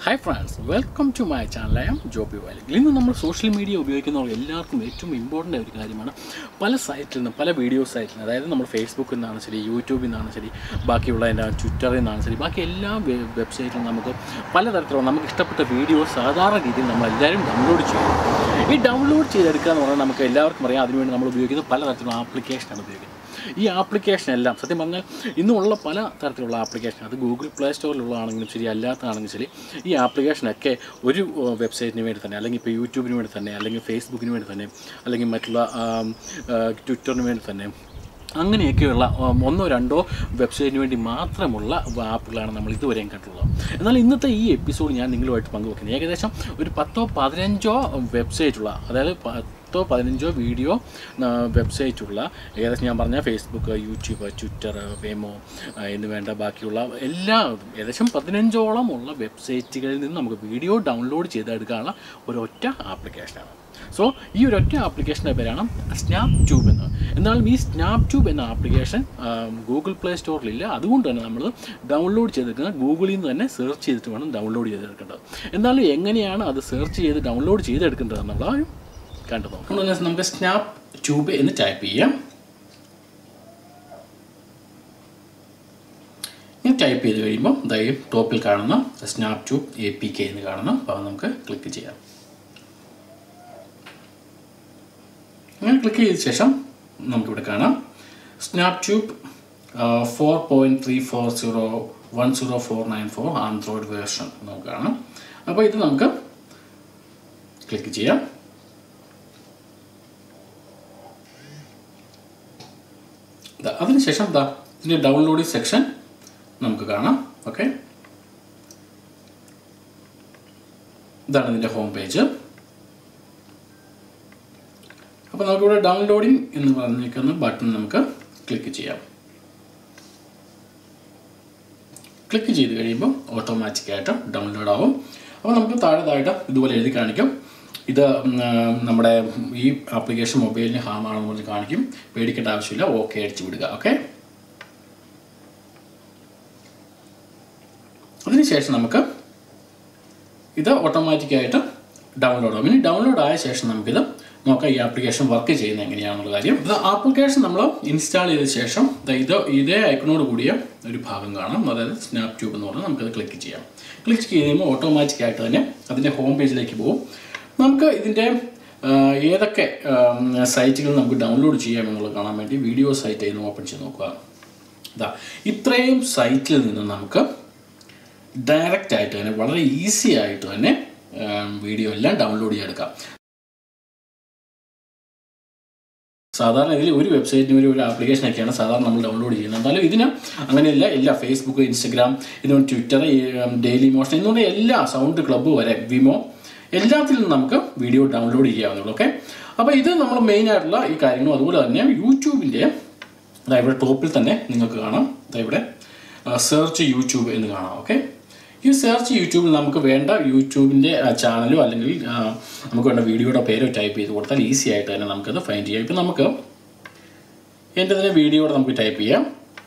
hi friends welcome to my channel I'm Joby വാലിംഗ് ഇന്ന് നമ്മൾ സോഷ്യൽ മീഡിയ ഉപയോഗിക്കുന്നവർ എല്ലാവർക്കും ഏറ്റവും ഇമ്പോർട്ടൻ്റ് ഒരു കാര്യമാണ് പല സൈറ്റിൽ നിന്ന് പല വീഡിയോ സൈറ്റിൽ നിന്ന് അതായത് നമ്മൾ ഫേസ്ബുക്കിൽ നിന്നാണ് ശരി യൂട്യൂബിൽ നിന്നാണ് ശരി ബാക്കിയുള്ള എൻ്റെ ട്വിറ്ററിൽ നിന്നാണ് ശരി ബാക്കി എല്ലാ വെബ്സൈറ്റിലും നമുക്ക് പലതരത്തിലുള്ള നമുക്ക് ഇഷ്ടപ്പെട്ട വീഡിയോ സാധാരണ രീതിയിൽ നമ്മൾ എല്ലാവരും ഡൗൺലോഡ് ചെയ്യും ഈ ഡൗൺലോഡ് ചെയ്തെടുക്കുക എന്ന് പറഞ്ഞാൽ നമുക്ക് എല്ലാവർക്കും അറിയാം അതിനുവേണ്ടി നമ്മൾ ഉപയോഗിക്കുന്ന പലതരത്തിലുള്ള ആപ്ലിക്കേഷനാണ് ഉപയോഗിക്കുന്നത് ഈ ആപ്ലിക്കേഷൻ എല്ലാം സത്യം പറഞ്ഞാൽ ഇന്നുമുള്ള പല തരത്തിലുള്ള ആപ്ലിക്കേഷൻ അത് ഗൂഗിൾ പ്ലേ സ്റ്റോറിലുള്ളതാണെങ്കിലും ശരി അല്ലാത്തതാണെങ്കിലും ശരി ഈ ആപ്ലിക്കേഷനൊക്കെ ഒരു ഏഹ്, വെബ്സൈറ്റിന് വേണ്ടി തന്നെ അല്ലെങ്കിൽ ഇപ്പോൾ യൂട്യൂബിന് വേണ്ടി തന്നെ അല്ലെങ്കിൽ ഫേസ്ബുക്കിന് വേണ്ടി തന്നെ അല്ലെങ്കിൽ മറ്റുള്ള ആം, ഏഹ്, ട്വിറ്ററിന് വേണ്ടി തന്നെ അങ്ങനെയൊക്കെയുള്ള ഉം, ഒന്നോ രണ്ടോ വെബ്സൈറ്റിന് വേണ്ടി മാത്രമുള്ള ആപ്പുകളാണ് നമ്മൾ ഇതുവരെയും കണ്ടിട്ടുള്ളത് എന്നാൽ ഇന്നത്തെ ഈ എപ്പിസോഡ് ഞാൻ നിങ്ങളുമായിട്ട് പങ്കുവെക്കുന്നത് ഏകദേശം ഒരു പത്തോ പതിനഞ്ചോ വെബ്സൈറ്റുള്ള അതായത് പത്തോ പതിനഞ്ചോ വീഡിയോ വെബ്സൈറ്റുള്ള ഏകദേശം ഞാൻ പറഞ്ഞ ഫേസ്ബുക്ക് യൂട്യൂബ് ട്വിറ്റർ വെമോ എന്ന് വേണ്ട ബാക്കിയുള്ള എല്ലാ ഏകദേശം പതിനഞ്ചോളം ഉള്ള വെബ്സൈറ്റുകളിൽ നിന്ന് നമുക്ക് വീഡിയോ ഡൗൺലോഡ് ചെയ്തെടുക്കാനുള്ള ഒരൊറ്റ ആപ്ലിക്കേഷനാണ് സോ ഈ ഒരു ഒറ്റ ആപ്ലിക്കേഷൻ്റെ പേരാണ് സ്നാപ് ട്യൂബ് എന്ന് എന്നാലും ഈ സ്നാപ് ട്യൂബ് എന്ന ആപ്ലിക്കേഷൻ ഗൂഗിൾ പ്ലേ സ്റ്റോറിലില്ല അതുകൊണ്ട് തന്നെ നമ്മൾ ഡൗൺലോഡ് ചെയ്തെടുക്കുന്നത് ഗൂഗിളിൽ നിന്ന് തന്നെ സെർച്ച് ചെയ്തിട്ട് വേണം ഡൗൺലോഡ് ചെയ്തെടുക്കേണ്ടത് എന്നാലും എങ്ങനെയാണ് അത് സെർച്ച് ചെയ്ത് ഡൗൺലോഡ് ചെയ്തെടുക്കേണ്ടത് എന്നുള്ള കണ്ടു നോക്കാം അതുകൊണ്ട് നമുക്ക് സ്നാപ് ട്യൂബ് എന്ന് ടൈപ്പ് ചെയ്യാം ഇനി ടൈപ്പ് ചെയ്ത് കഴിയുമ്പോൾ ദൈവം ടോപ്പിൽ കാണുന്ന Snap Tube A P K എന്ന് കാണുന്ന അപ്പോൾ നമുക്ക് ക്ലിക്ക് ചെയ്യാം അങ്ങനെ ക്ലിക്ക് ചെയ്ത ശേഷം നമുക്കിവിടെ കാണാം Snap Tube four point three four zero one zero four nine four Android version നമുക്ക് കാണാം അപ്പോൾ ഇത് നമുക്ക് ക്ലിക്ക് ചെയ്യാം ദാ അതിനുശേഷം ദാ ഇതിൻ്റെ ഡൗൺലോഡിംഗ് സെക്ഷൻ നമുക്ക് കാണാം ഓക്കെ ഇതാണ് ഇതിൻ്റെ ഹോം പേജ് അപ്പോൾ നമുക്കിവിടെ ഡൗൺലോഡിംഗ് എന്ന് പറഞ്ഞിരിക്കുന്ന ബട്ടൺ നമുക്ക് ക്ലിക്ക് ചെയ്യാം ക്ലിക്ക് ചെയ്ത് കഴിയുമ്പോൾ ഓട്ടോമാറ്റിക്കായിട്ട് ഡൗൺലോഡ് ആവും അപ്പോൾ നമുക്ക് താഴെതായിട്ട് ഇതുപോലെ എഴുതി കാണിക്കും ഇത് ഉം, ആ, നമ്മുടെ ഈ ആപ്ലിക്കേഷൻ മൊബൈലിന് ഹാം ആണെന്ന് പറഞ്ഞ് കാണിക്കും പേടിക്കേണ്ട ആവശ്യമില്ല ഓക്കെ അടിച്ചു വിടുക ഓക്കെ അതിനുശേഷം നമുക്ക് ഇത് ഓട്ടോമാറ്റിക്കായിട്ട് ഡൗൺലോഡ് ആവും ഇനി ഡൗൺലോഡ് ആയ ശേഷം നമുക്കിത് നോക്കാം ഈ ആപ്ലിക്കേഷൻ വർക്ക് ചെയ്യുന്നത് എങ്ങനെയാണെന്നുള്ള കാര്യം ഇത് ആപ്ലിക്കേഷൻ നമ്മൾ ഇൻസ്റ്റാൾ ചെയ്ത ശേഷം ദാ ഇത് ഇതേ ഐക്കണോട് കൂടിയ ഒരു ഭാഗം കാണാം അതായത് സ്നാപ് ട്യൂബ് എന്ന് പറഞ്ഞാൽ നമുക്കത് ക്ലിക്ക് ചെയ്യാം ക്ലിക്ക് ചെയ്യുമ്പോൾ ഓട്ടോമാറ്റിക്കായിട്ട് തന്നെ അതിൻ്റെ ഹോം പേജിലേക്ക് പോകും നമുക്ക് ഇതിൻ്റെ ആ, ഏതൊക്കെ സൈറ്റുകൾ നമുക്ക് ഡൗൺലോഡ് ചെയ്യാം എന്നുള്ളത് കാണാൻ വേണ്ടി വീഡിയോ സൈറ്റ് എന്ന് ഓപ്പൺ ചെയ്ത് നോക്കുക ഇതാ ഇത്രയും സൈറ്റിൽ നിന്ന് നമുക്ക് ഡയറക്റ്റ് ആയിട്ട് തന്നെ വളരെ ഈസി ആയിട്ട് തന്നെ വീഡിയോ എല്ലാം ഡൗൺലോഡ് ചെയ്തെടുക്കാം സാധാരണ ഇതിൽ ഒരു വെബ്സൈറ്റിന് ഒരു ഒരു ആപ്ലിക്കേഷനൊക്കെയാണ് സാധാരണ നമ്മൾ ഡൗൺലോഡ് ചെയ്യുന്നത് എന്നാലും ഇതിന് അങ്ങനെയല്ല എല്ലാ ഫേസ്ബുക്ക് ഇൻസ്റ്റഗ്രാം ഇതിന് ട്വിറ്റർ ഡെയിലി മോഷൻ എന്നുള്ള എല്ലാ സൗണ്ട് ക്ലബ്ബ് വരെ വിമോ എല്ലാത്തിൽ നിന്നും നമുക്ക് വീഡിയോ ഡൗൺലോഡ് ചെയ്യാവുന്നുള്ളൂ ഓക്കെ അപ്പോൾ ഇത് നമ്മൾ മെയിൻ ആയിട്ടുള്ള ഈ കാര്യങ്ങളും അതുപോലെ തന്നെ യൂട്യൂബിൻ്റെ അതാ ഇവിടെ ടോപ്പിൽ തന്നെ നിങ്ങൾക്ക് കാണാം ദാ ഇവിടെ സെർച്ച് യൂട്യൂബ് എന്ന് കാണാം ഓക്കെ ഈ സെർച്ച് യൂട്യൂബിൽ നമുക്ക് വേണ്ട യൂട്യൂബിൻ്റെ ചാനലോ അല്ലെങ്കിൽ ആ, നമുക്ക് വേണ്ട വീഡിയോയുടെ പേരോ ടൈപ്പ് ചെയ്ത് കൊടുത്താൽ ഈസി ആയിട്ട് തന്നെ നമുക്കത് ഫൈൻഡ് ചെയ്യാം ഇപ്പം നമുക്ക് എൻ്റെ തന്നെ വീഡിയോയുടെ നമുക്ക് ടൈപ്പ് ചെയ്യാം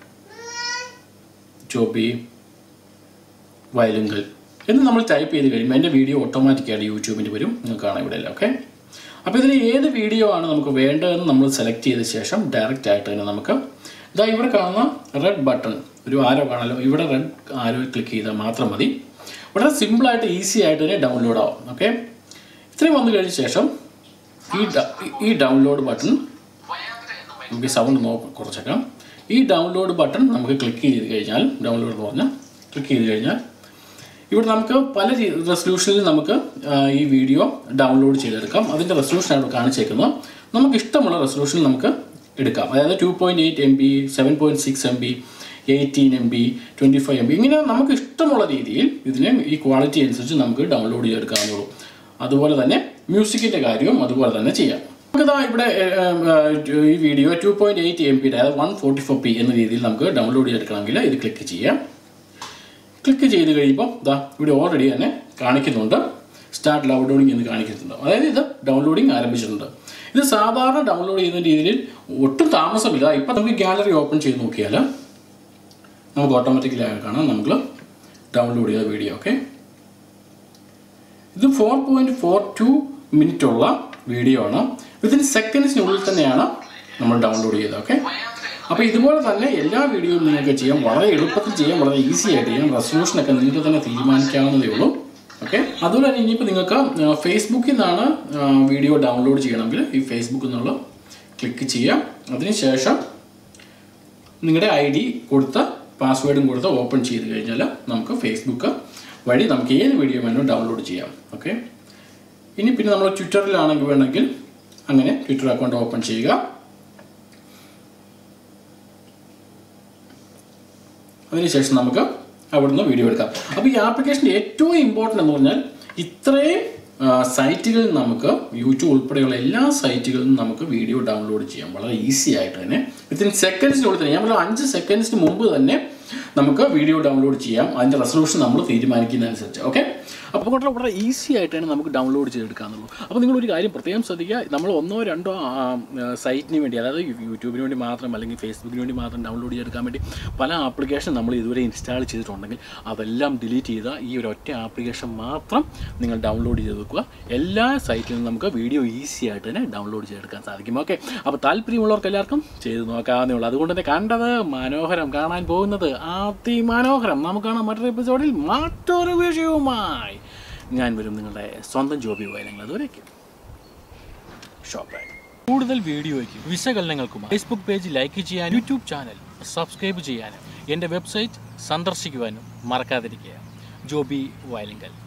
ജോബി വയലുങ്കൽ എന്ന് നമ്മൾ ടൈപ്പ് ചെയ്ത് കഴിയുമ്പോൾ എൻ്റെ വീഡിയോ ഓട്ടോമാറ്റിക്കായിട്ട് യൂട്യൂബിൻ്റെ വരും നിങ്ങൾക്ക് കാണാം ഇവിടെ ഓക്കെ അപ്പോൾ ഇതിൽ ഏത് വീഡിയോ ആണ് നമുക്ക് വേണ്ടതെന്ന് നമ്മൾ സെലക്ട് ചെയ്ത ശേഷം ഡയറക്റ്റ് ആയിട്ട് തന്നെ നമുക്ക് ഇതാ ഇവിടെ കാണുന്ന റെഡ് ബട്ടൺ ഒരു ആരോ കാണാലോ ഇവിടെ റെഡ് ആരോ ക്ലിക്ക് ചെയ്താൽ മാത്രം മതി വളരെ സിമ്പിളായിട്ട് ഈസി ആയിട്ട് തന്നെ ഡൗൺലോഡ് ആവും ഓക്കെ ഇത്രയും വന്നു കഴിഞ്ഞ ശേഷം ഈ ഡ- ഈ ഡൗൺലോഡ് ബട്ടൺ നമുക്ക് സൗണ്ട് നോക്കാം കുറച്ചേക്കാം ഈ ഡൗൺലോഡ് ബട്ടൺ നമുക്ക് ക്ലിക്ക് ചെയ്ത് കഴിഞ്ഞാൽ ഡൗൺലോഡ് എന്ന് പറഞ്ഞാൽ ക്ലിക്ക് ചെയ്ത് കഴിഞ്ഞാൽ ഇവിടെ നമുക്ക് പല റെസൊല്യൂഷനിൽ നമുക്ക് ആ, ഈ വീഡിയോ ഡൗൺലോഡ് ചെയ്തെടുക്കാം അതിൻ്റെ റെസൊല്യൂഷനാണ് ഇവിടെ കാണിച്ചേക്കുന്നത് നമുക്ക് ഇഷ്ടമുള്ള റെസൊല്യൂഷനിൽ നമുക്ക് എടുക്കാം അതായത് two point eight M B seven point six M B eighteen M B twenty five M B ഇങ്ങനെ നമുക്ക് ഇഷ്ടമുള്ള രീതിയിൽ ഇതിനെ ഈ ക്വാളിറ്റി അനുസരിച്ച് നമുക്ക് ഡൗൺലോഡ് ചെയ്തെടുക്കാവുന്നുള്ളൂ അതുപോലെ തന്നെ മ്യൂസിക്കിൻ്റെ കാര്യവും അതുപോലെ തന്നെ ചെയ്യാം നമുക്കിതാ ഇവിടെ ഏഹ്, ഏഹ്, ഈ video two point eight M പിയുടെ അതായത് വൺ ഫോർട്ടി ഫോർ പി എന്ന രീതിയിൽ നമുക്ക് ഡൗൺലോഡ് ചെയ്തെടുക്കണമെങ്കിൽ ഇത് ക്ലിക്ക് ചെയ്യാം ക്ലിക്ക് ചെയ്ത് കഴിയുമ്പോൾ ഇതാ ഇവിടെ ഓൾറെഡി തന്നെ കാണിക്കുന്നുണ്ട് സ്റ്റാർട്ട് ഡൗൺലോഡിംഗ് എന്ന് കാണിക്കുന്നുണ്ട് അതായത് ഇത് ഡൗൺലോഡിംഗ് ആരംഭിച്ചിട്ടുണ്ട് ഇത് സാധാരണ ഡൗൺലോഡ് ചെയ്യുന്ന രീതിയിൽ ഒട്ടും താമസമില്ല ഇപ്പം നമുക്ക് ഗാലറി ഓപ്പൺ ചെയ്ത് നോക്കിയാൽ നമുക്ക് ഓട്ടോമാറ്റിക്കലി കാണാം നമുക്ക് ഡൗൺലോഡ് ചെയ്ത വീഡിയോ ഓക്കെ ഇത് four point four two minute ഉള്ള വീഡിയോ ആണ് വിത്തിൻ സെക്കൻഡ്സിനുള്ളിൽ തന്നെയാണ് നമ്മൾ ഡൗൺലോഡ് ചെയ്തത് ഓക്കെ അപ്പോൾ ഇതുപോലെ തന്നെ എല്ലാ വീഡിയോയും നിങ്ങൾക്ക് ചെയ്യാം വളരെ എളുപ്പത്തിൽ ചെയ്യാം വളരെ ഈസി ആയിട്ട് ചെയ്യാം റെസൊല്യൂഷനൊക്കെ നിങ്ങൾക്ക് തന്നെ തീരുമാനിക്കാവുന്നതേ ഉള്ളൂ ഓക്കെ അതുപോലെ തന്നെ ഇനിയിപ്പോൾ നിങ്ങൾക്ക് ഫേസ്ബുക്കിൽ നിന്നാണ് വീഡിയോ ഡൗൺലോഡ് ചെയ്യണമെങ്കിൽ ഈ ഫേസ്ബുക്കിൽ നിന്നുള്ള ക്ലിക്ക് ചെയ്യാം അതിനുശേഷം നിങ്ങളുടെ ഐ ഡി കൊടുത്ത പാസ്വേഡും കൊടുത്ത് ഓപ്പൺ ചെയ്ത് കഴിഞ്ഞാൽ നമുക്ക് ഫേസ്ബുക്ക് വഴി നമുക്ക് ഏത് വീഡിയോ വേണമെങ്കിലും ഡൗൺലോഡ് ചെയ്യാം ഓക്കെ ഇനി പിന്നെ നമ്മൾ ട്വിറ്ററിലാണെങ്കിൽ വേണമെങ്കിൽ അങ്ങനെ ട്വിറ്റർ അക്കൗണ്ട് ഓപ്പൺ ചെയ്യുക അതിനുശേഷം നമുക്ക് അവിടുന്ന് വീഡിയോ എടുക്കാം അപ്പോൾ ഈ ആപ്ലിക്കേഷൻ്റെ ഏറ്റവും ഇമ്പോർട്ടൻ്റ് എന്ന് പറഞ്ഞാൽ ഇത്രയും ആ, സൈറ്റുകളിൽ നമുക്ക് യൂട്യൂബ് ഉൾപ്പെടെയുള്ള എല്ലാ സൈറ്റുകളിൽ നിന്നും നമുക്ക് വീഡിയോ ഡൗൺലോഡ് ചെയ്യാം വളരെ ഈസി ആയിട്ട് തന്നെ വിത്തിൻ സെക്കൻഡ്സിനുള്ളിൽ തന്നെ ഞാൻ പറഞ്ഞ അഞ്ച് സെക്കൻഡ്സിന് മുമ്പ് തന്നെ നമുക്ക് വീഡിയോ ഡൗൺലോഡ് ചെയ്യാം അതിൻ്റെ റെസൊല്യൂഷൻ നമ്മൾ തീരുമാനിക്കുന്നതനുസരിച്ച് ഓക്കെ അപ്പോൾ കൊണ്ട് വളരെ ഈസി ആയിട്ടാണ് നമുക്ക് ഡൗൺലോഡ് ചെയ്തെടുക്കാന്നുള്ളൂ അപ്പോൾ നിങ്ങൾ ഒരു കാര്യം പ്രത്യേകം ശ്രദ്ധിക്കുക നമ്മൾ ഒന്നോ രണ്ടോ സൈറ്റിന് വേണ്ടി അതായത് യൂട്യൂബിന് വേണ്ടി മാത്രം അല്ലെങ്കിൽ ഫേസ്ബുക്കിന് വേണ്ടി മാത്രം ഡൗൺലോഡ് ചെയ്തെടുക്കാൻ വേണ്ടി പല ആപ്ലിക്കേഷൻ നമ്മൾ ഇതുവരെ ഇൻസ്റ്റാൾ ചെയ്തിട്ടുണ്ടെങ്കിൽ അതെല്ലാം ഡിലീറ്റ് ചെയ്ത ഈ ഒരു ഒറ്റ ആപ്ലിക്കേഷൻ മാത്രം നിങ്ങൾ ഡൗൺലോഡ് ചെയ്ത് വെക്കുക എല്ലാ സൈറ്റിൽ നിന്നും നമുക്ക് വീഡിയോ ഈസി ആയിട്ട് തന്നെ ഡൗൺലോഡ് ചെയ്തെടുക്കാൻ സാധിക്കും ഓക്കെ അപ്പോൾ താല്പര്യമുള്ളവർക്ക് എല്ലാവർക്കും ചെയ്ത് നോക്കാവുന്നേ ഉള്ളൂ അതുകൊണ്ട് തന്നെ കണ്ടത് മനോഹരം കാണാൻ പോകുന്നത് അതിമനോഹരം നമുക്ക് കാണാം മറ്റൊരു എപ്പിസോഡിൽ മറ്റൊരു വിഷയവുമായി ഞാൻ വരും നിങ്ങളുടെ സ്വന്തം ജോബി വയലങ്ങൾ അതുവരേക്കും ഷോപ്പായി കൂടുതൽ വീഡിയോയ്ക്ക് വിശകലനങ്ങൾക്കും ഫേസ്ബുക്ക് പേജ് ലൈക്ക് ചെയ്യാനും യൂട്യൂബ് ചാനൽ സബ്സ്ക്രൈബ് ചെയ്യാനും എൻ്റെ വെബ്സൈറ്റ് സന്ദർശിക്കുവാനും മറക്കാതിരിക്കുക ജോബി വയലിങ്കൽ